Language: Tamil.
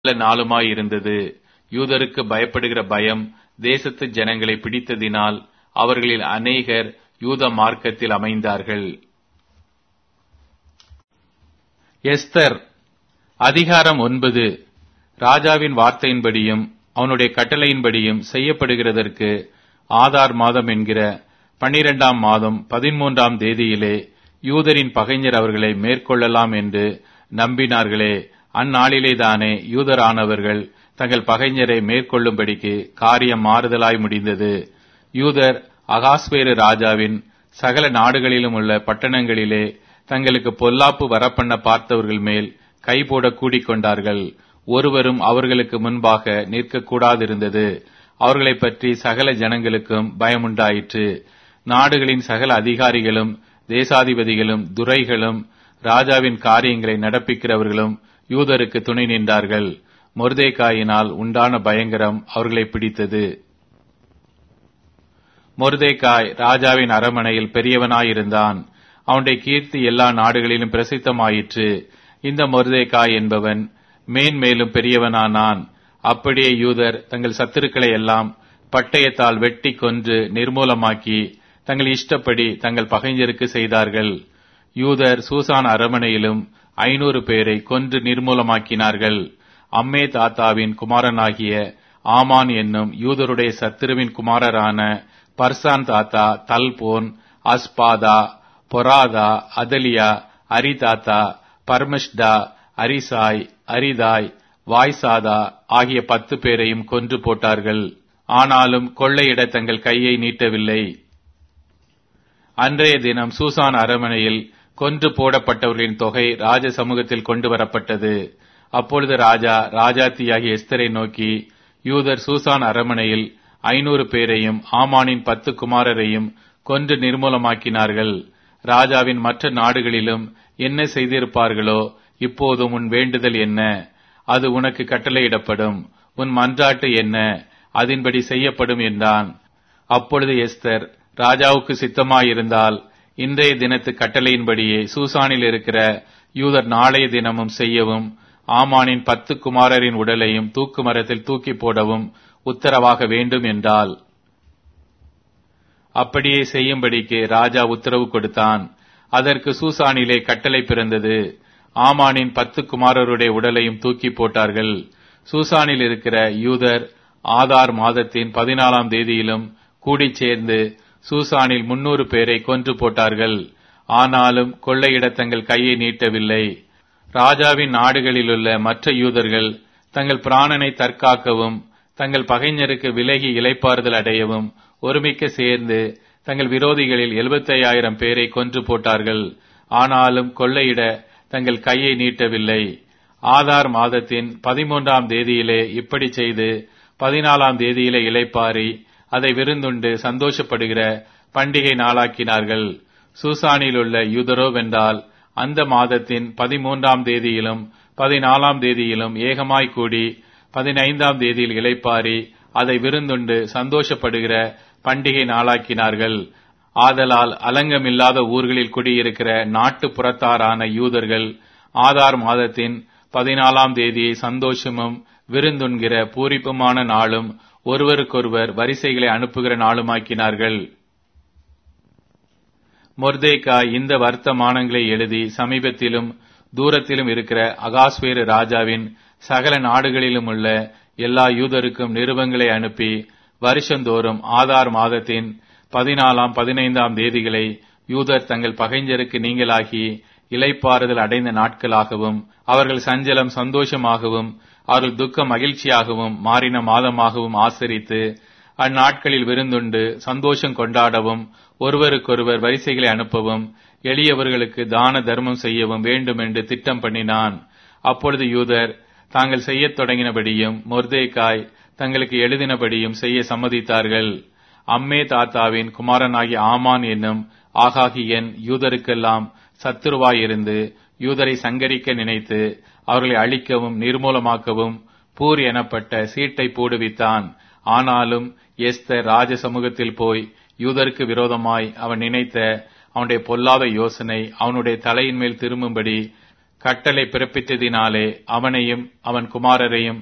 நல்ல நாளுமாயிருந்தது யூதருக்கு பயப்படுகிற பயம் தேசத்து ஜனங்களை பிடித்ததினால் அவர்களில் அநேகர் யூத மார்க்கத்தில் அமைந்தார்கள் எஸ்தர் அதிகாரம் ஒன்பது ராஜாவின் வார்த்தையின்படியும் அவனுடைய கட்டளையின்படியும் செய்யப்படுகிறதற்கு ஆதார் மாதம் என்கிற பன்னிரெண்டாம் மாதம் பதிமூன்றாம் தேதியிலே யூதரின் பகைஞர் அவர்களை மேற்கொள்ளலாம் என்று நம்பினார்களே அந்நாளிலேதானே யூதரானவர்கள் தங்கள் பகைஞரை மேற்கொள்ளும்படிக்கு காரியம் மாறுதலாய் முடிந்தது யூதர் அகாஸ்வேரு ராஜாவின் சகல நாடுகளிலும் உள்ள பட்டணங்களிலே தங்களுக்கு பொல்லாப்பு வரப்பண்ண பார்த்தவர்கள் மேல் கைபோட கூடிக்கொண்டார்கள் ஒருவரும் அவர்களுக்கு முன்பாக நிற்கக்கூடாதிருந்தது அவர்களைப் பற்றி சகல ஜனங்களுக்கும் பயமுண்டாயிற்று நாடுகளின் சகல அதிகாரிகளும் தேசாதிபதிகளும் துரைகளும் ராஜாவின் காரியங்களை நடப்பிக்கிறவர்களும் யூதருக்கு துணை நின்றார்கள் மொர்தேகாயினால் உண்டான பயங்கரம் அவர்களை பிடித்தது மொர்தேகாய் ராஜாவின் அரமனையில் பெரியவனாயிருந்தான் அவனுடைய கீர்த்தி எல்லா நாடுகளிலும் பிரசித்தமாயிற்று இந்த மொர்தேகாய் என்பவன் மேன்மேலும் பெரியவனானான் அப்படியே யூதர் தங்கள் சத்துருக்களை எல்லாம் பட்டயத்தால் வெட்டி கொன்று நிர்மூலமாக்கி தங்கள் இஷ்டப்படி தங்கள் பகைஞருக்கு செய்தார்கள் யூதர் சூசான் அரமனையிலும் ஐநூறு பேரை கொன்று நிர்மூலமாக்கினார்கள் அம்மே தாத்தாவின் குமாரனாகிய ஆமான் என்னும் யூதருடைய சத்துருவின் குமாரரான பர்சான் தாத்தா தல்போன் அஸ்பாதா பொராதா அதலியா அரிதாத்தா பர்மஷ்டா அரிசாய் அரிதாய் வாய்சாதா ஆகிய பத்து பேரையும் கொன்று போட்டார்கள் ஆனாலும் கொள்ளையிட தங்கள் கையை நீட்டவில்லை அன்றைய தினம் சூசான் அரமனையில் கொன்று போடப்பட்டவர்களின் தொகை ராஜ சமூகத்தில் கொண்டு வரப்பட்டது அப்பொழுது ராஜா ராஜாத்தியாகிய எஸ்தரை நோக்கி யூதர் சூசான் அரமனையில் ஐநூறு பேரையும் ஆமானின் பத்து குமாரரையும் கொன்று நிர்மூலமாக்கினார்கள் ராஜாவின் மற்ற நாடுகளிலும் என்ன செய்திருப்பார்களோ இப்போதும் உன் வேண்டுதல் என்ன அது உனக்கு கட்டளையிடப்படும் உன் மன்றாட்டு என்ன அதன்படி செய்யப்படும் என்றான் அப்பொழுது எஸ்தர் ராஜாவுக்கு சித்தமாயிருந்தால் இன்றைய தினத்து கட்டளையின்படியே சூசானில் இருக்கிற யூதர் நாளைய தினமும் செய்யவும் ஆமானின் பத்து குமாரரின் உடலையும் தூக்கு மரத்தில் தூக்கி போடவும் உத்தரவாக வேண்டும் என்றால் அப்படியே செய்யும்படிக்கு ராஜா உத்தரவு கொடுத்தான் அதற்கு சூசானிலே கட்டளை பிறந்தது ஆமானின் பத்து குமாரருடைய உடலையும் தூக்கி போட்டார்கள் சூசானில் இருக்கிற யூதர் ஆதார் மாதத்தின் பதினாலாம் தேதியிலும் கூடிச் சேர்ந்து சூசானில் முன்னூறு பேரை கொன்று போட்டார்கள் ஆனாலும் கொள்ளையிட தங்கள் கையை நீட்டவில்லை ராஜாவின் நாடுகளிலுள்ள மற்ற யூதர்கள் தங்கள் பிராணனை தற்காக்கவும் தங்கள் பகைஞருக்கு விலகி இலைப்பாறுதல் அடையவும் ஒருமிக்க சேர்ந்து தங்கள் விரோதிகளில் எழுபத்தையாயிரம் பேரை கொன்று போட்டார்கள் ஆனாலும் கொள்ளையிட தங்கள் கையை நீட்டவில்லை ஆதார் மாதத்தின் பதிமூன்றாம் தேதியிலே இப்படி செய்து பதினாலாம் தேதியிலே இலைப்பாரி அதை விருந்துண்டு சந்தோஷப்படுகிற பண்டிகை நாளாக்கினார்கள் சூசானில் உள்ள யூதரோவென்றால் அந்த மாதத்தின் பதிமூன்றாம் தேதியிலும் பதினாலாம் தேதியிலும் ஏகமாய் கூடி பதினைந்தாம் தேதியில் இலைப்பாரி அதை விருந்துண்டு சந்தோஷப்படுகிற பண்டிகை நாளாக்கினார்கள் ஆதலால் அலங்கமில்லாத ஊர்களில் குடியிருக்கிற நாட்டு புறத்தாரான யூதர்கள் ஆதார் மாதத்தின் பதினாலாம் தேதியை சந்தோஷமும் விருந்துண்கிற பூரிப்புமான நாளும் ஒருவருக்கொருவர் வரிசைகளை அனுப்புகிற நாளுமாக்கினார்கள் மொர்தேகா இந்த வர்த்தமானங்களை எழுதி சமீபத்திலும் தூரத்திலும் இருக்கிற அகாஸ்வேரு ராஜாவின் சகல நாடுகளிலும் உள்ள எல்லா யூதருக்கும் நிருபங்களை அனுப்பி வருஷந்தோறும் ஆதார் மாதத்தின் பதினாலாம் பதினைந்தாம் தேதிகளை யூதர் தங்கள் பகைஞருக்கு நீங்களாகி இலைப்பாறுதல் அடைந்த நாட்களாகவும் அவர்கள் சஞ்சலம் சந்தோஷமாகவும் அவர்கள் துக்க மகிழ்ச்சியாகவும் மாறின மாதமாகவும் ஆசரித்து அந்நாட்களில் விருந்துண்டு சந்தோஷம் கொண்டாடவும் ஒருவருக்கொருவர் வரிசைகளை அனுப்பவும் எளியவர்களுக்கு தான தர்மம் செய்யவும் வேண்டும் என்று திட்டம் பண்ணினான் அப்பொழுது யூதர் தாங்கள் செய்யத் தொடங்கினபடியும் மொர்தேக்காய் தங்களுக்கு எழுதினபடியும் செய்ய சம்மதித்தார்கள் அம்மே தாத்தாவின் குமாரனாகிய ஆமான் என்னும் ஆகாகியன் யூதருக்கெல்லாம் சத்துருவாயிருந்து யூதரை சங்கரிக்க நினைத்து அவர்களை அழிக்கவும் நிர்மூலமாக்கவும் பூர் எனப்பட்ட சீட்டை போடுவித்தான் ஆனாலும் எஸ்தர் ராஜ சமூகத்தில் போய் யூதருக்கு விரோதமாய் அவன் நினைத்த அவனுடைய பொல்லாத யோசனை அவனுடைய தலையின் மேல் திரும்பும்படி கட்டளை பிறப்பித்ததினாலே அவனையும் அவன் குமாரரையும்